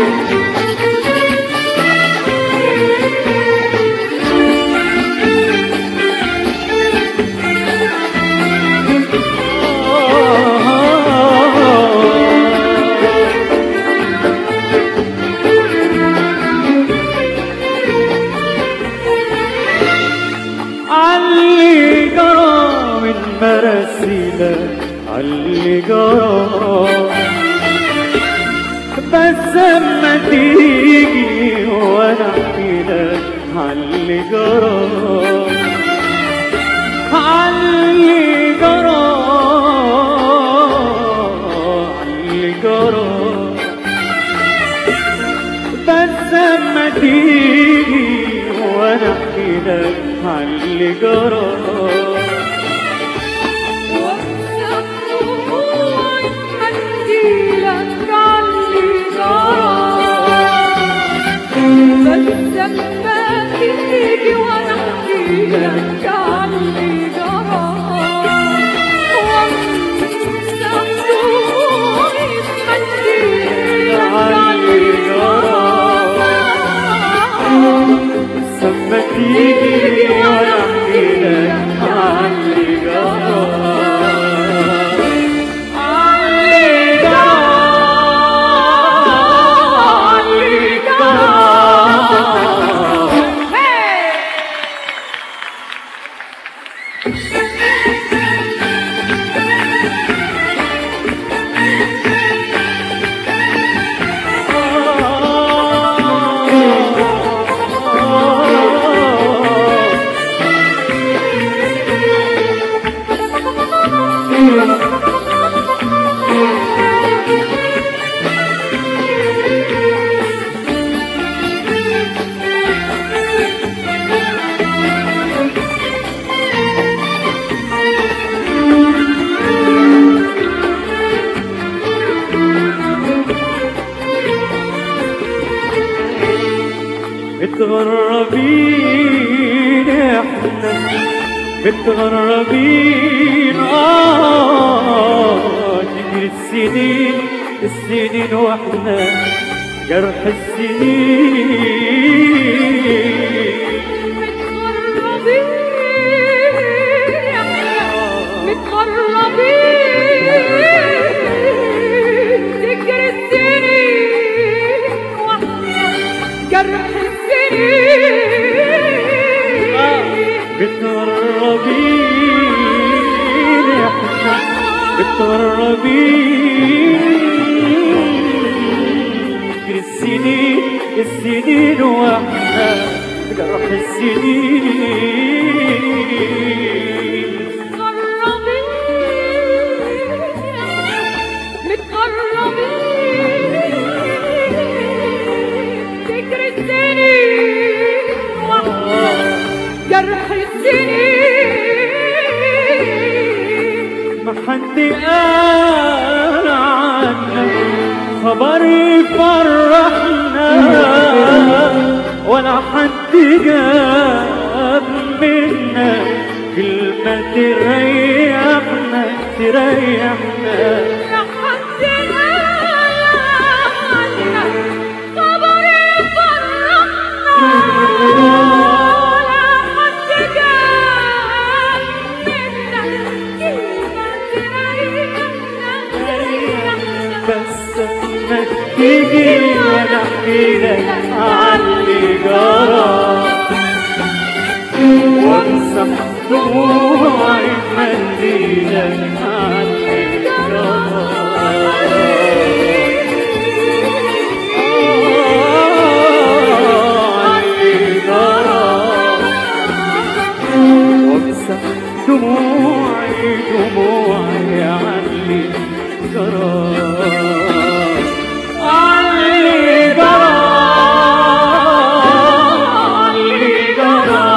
علي جرى من مراسيلك علي جرى بس اما تيجي وانا احكي لك علي جرى علي جرى علي جرى بس اما تيجي وانا احكي لك علي جرى بس اما تيجي وانا احكي لك علي جرى علي جرى علي جرى متغربين احنا متغربين اه تجري السنين السنين واحنا جرح السنين جرح السنين متغربين احنا متغربين تجري السنين السنين واحنا جرح السنين جرح السنين ما حد قال عنا خبر يفرحنا ولا حد جاب منا كلمة تريحنا تريحنا لحد الآن صبر يفرحنا لحد جاب منا كلمة تريحنا بس ما تيجي وانا احكي لك عني جرى وامسح دموعي بمنديلك عني جرى عني جرى وامسح دموعي دموعي عني جرى عني جرى عني جرى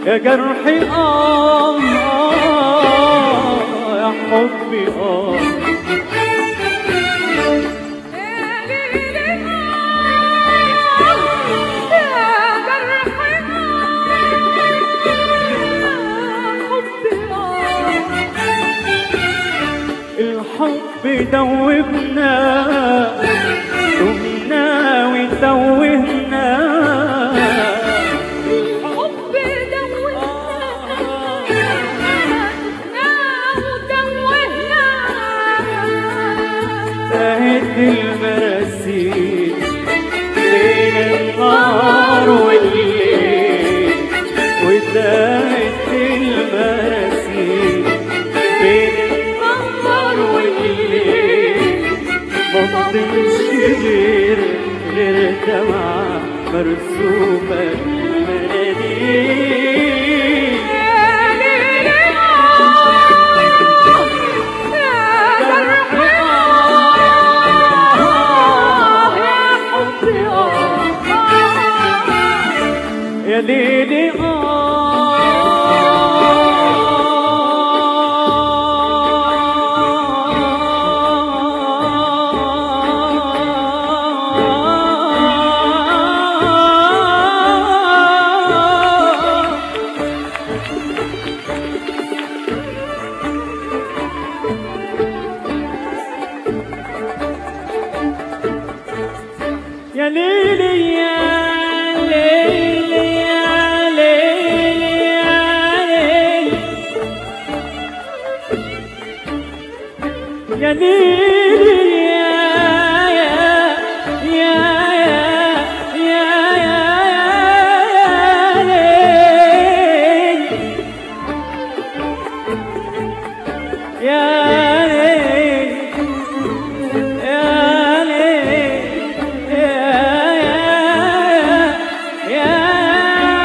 يا جرحي آه آه يا حبي آه الحب دوبنا تهنا وتوهنا ساهت المراسيل بين النهار والليل وساهت المراسيل بين النهار والليل مفضلش غير غير دمعة مرسومة المناديل يا ليلي آه يا ليلي يا ليلي يا ليلي يا ليلي يا ليلي يا يا يا يا يا ليلي يا ليلي يا ليل يا يا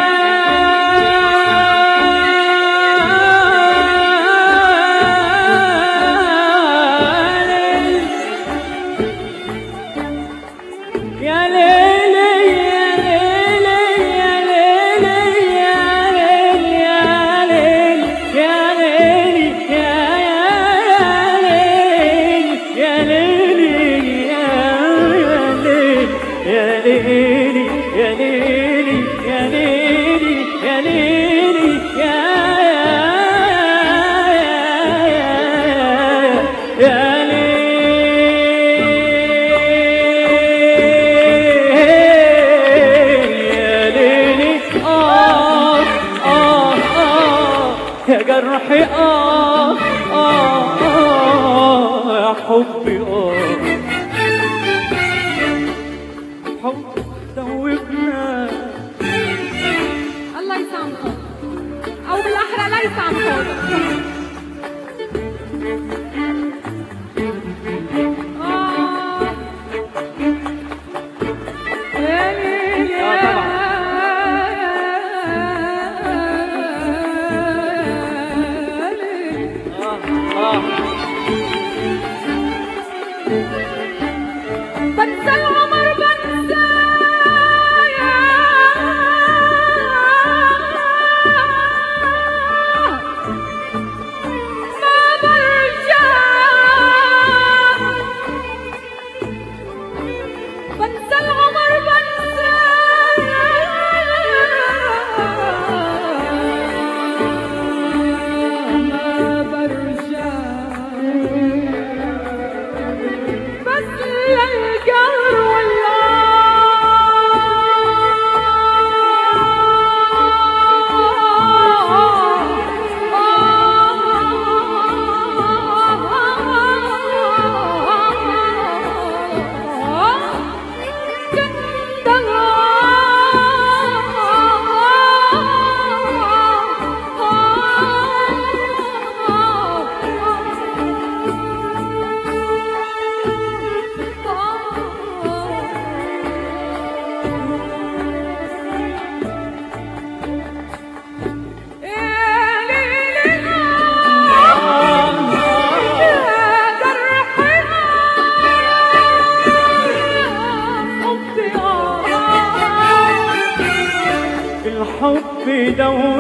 يا ليل يا ليل يا ليل يا ليل يا ليل يا ليل يا ليل يا ليل يا ليل يا ليل يا ليل يا ليل يا يا يا ليلي آه آه آه يا جرحي آه آه آه يا حبي آه حب دوبنا الله يسامحه او بالاحرى لا يسامحه آه. يا ليل يا آه ليل. آه آه بنسى العمر بنسى يا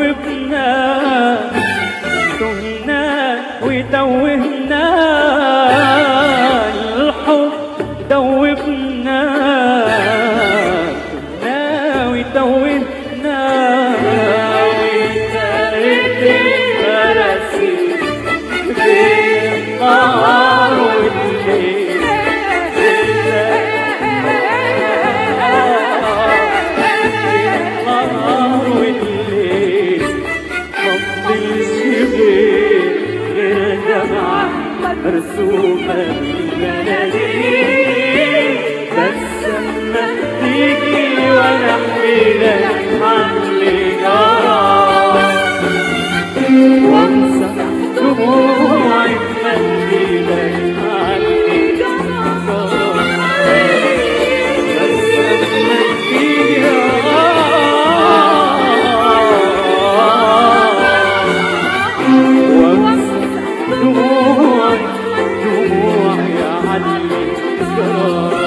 يدوبنا تهنا ويتوهنا الحب دوبنا تهنا ويتوهنا ويتارك الفراسي بين النهار والليل النهار والليل مفضلش غير غير دمعة مرسومة بالمناديل بس لما تيجي وانا احملك حملي نار وانسى دموعي تمليلك عني بس لما تيجي وانسى دموعي دموعي عني